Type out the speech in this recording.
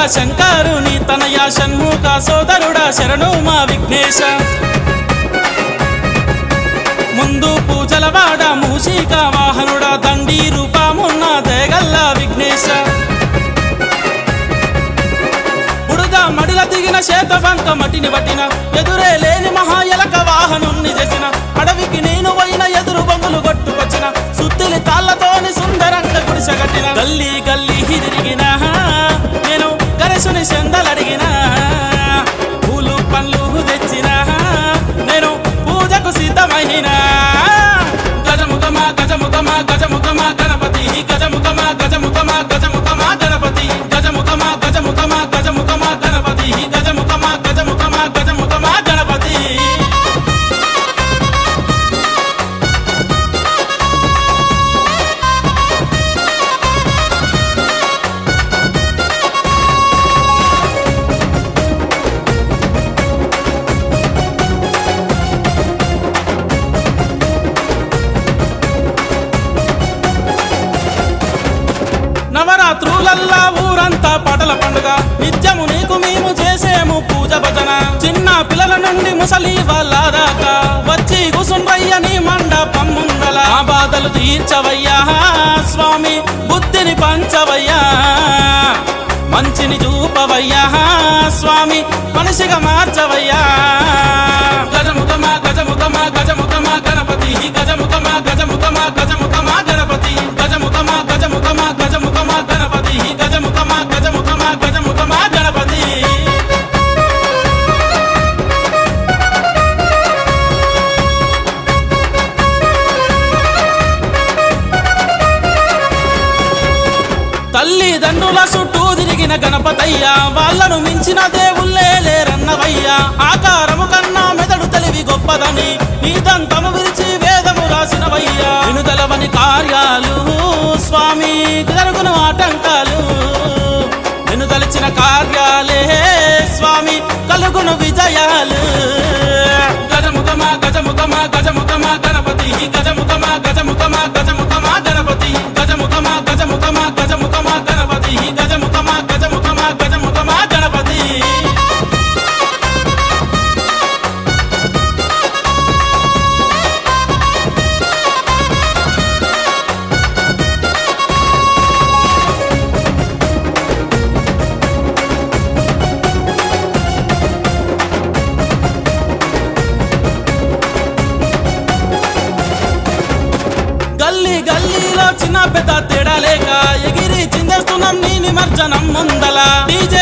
శంభుగా శంకరుని తనయ షణ్ముఖ సోదరుడా శరణు మా విఘ్నేశ ముందు పూజల వాడ మూషిక వాహనుడా దండి రూపమున్న దేగల్ల విఘ్నేశ బుడద మడిల దిగిన చేతవంక మటిని పట్టిన ఎదురే లేని మహాయలక వాహనుణ్ణి చేసిన అడవికి నేను పోయిన ఎదురు బొంగులు కొట్టుకొచ్చిన సుత్తిలి తాళ్లతోని సుందరంగా గుడిసెగట్టిన గల్లీ గల్లీ తిరిగిన నేను గణేశుని చెందలడిగిన పూలు పండ్లు తెచ్చిన నేను పూజకు సిద్ధమైన గజముఖమా గజముఖమా గజముఖమా గణపతి గజముఖమా గజముఖమా గజముఖమా గణపతి గజముఖమా గజముఖమా గజముఖమా గణపతి గజముఖమా గజముఖమా గజముఖమా గణపతి నవరాత్రులల్లా ఊరంతా పాటల పండుగ నిత్యము నీకు మేము చేసేము పూజ భజన చిన్న పిల్లల నుండి ముసలి వాళ్ళ దాకా వచ్చి కుసుండ్రయ్య నీ మండపం ముందల ఆ బాధలు తీర్చవయ్యా స్వామి బుద్ధిని పంచవయ్యా మంచిని చూపవయ్యా స్వామి మనిషిగా మార్చవయ్యా గజముఖమా గజముఖమా గజముఖమా గణపతి గజముఖమా గజముఖమా గజముఖమా గణపతి గజముఖమా గజముఖమా గజముఖమా గణపతి గజముఖమా గజముఖమా గజముఖమా గణపతి తల్లిదండ్రుల చుట్టూ తిరిగిన గణపతయ్య వాళ్ళను మించిన దేవుళ్ళే లేరన్నవయ్యా ఆకారము కన్నా మెదడు తెలివి గొప్పదని నీ దంతము విరిచి వేదము రాసినవయ్యా వినుదలవని కార్యాలు స్వామి జరుగును ఆటంకాలు వినుదలిచిన కార్యాలే స్వామి కలుగును విజయాలు గజముఖమా గజముఖమా గజముఖమా గణపతి గజముఖమా గజముఖమా గజముఖమా గణపతి గజముఖమా గజముఖమా గజముఖమా గణపతి గజముఖమా గజముఖమా గజముఖమా గణపతి గల్లీ గల్లీలో చిన్న పెద్ద తేడా లేక ఎగిరి చిందేస్తున్నాం నీ నిమజ్జనం ముందల డీజే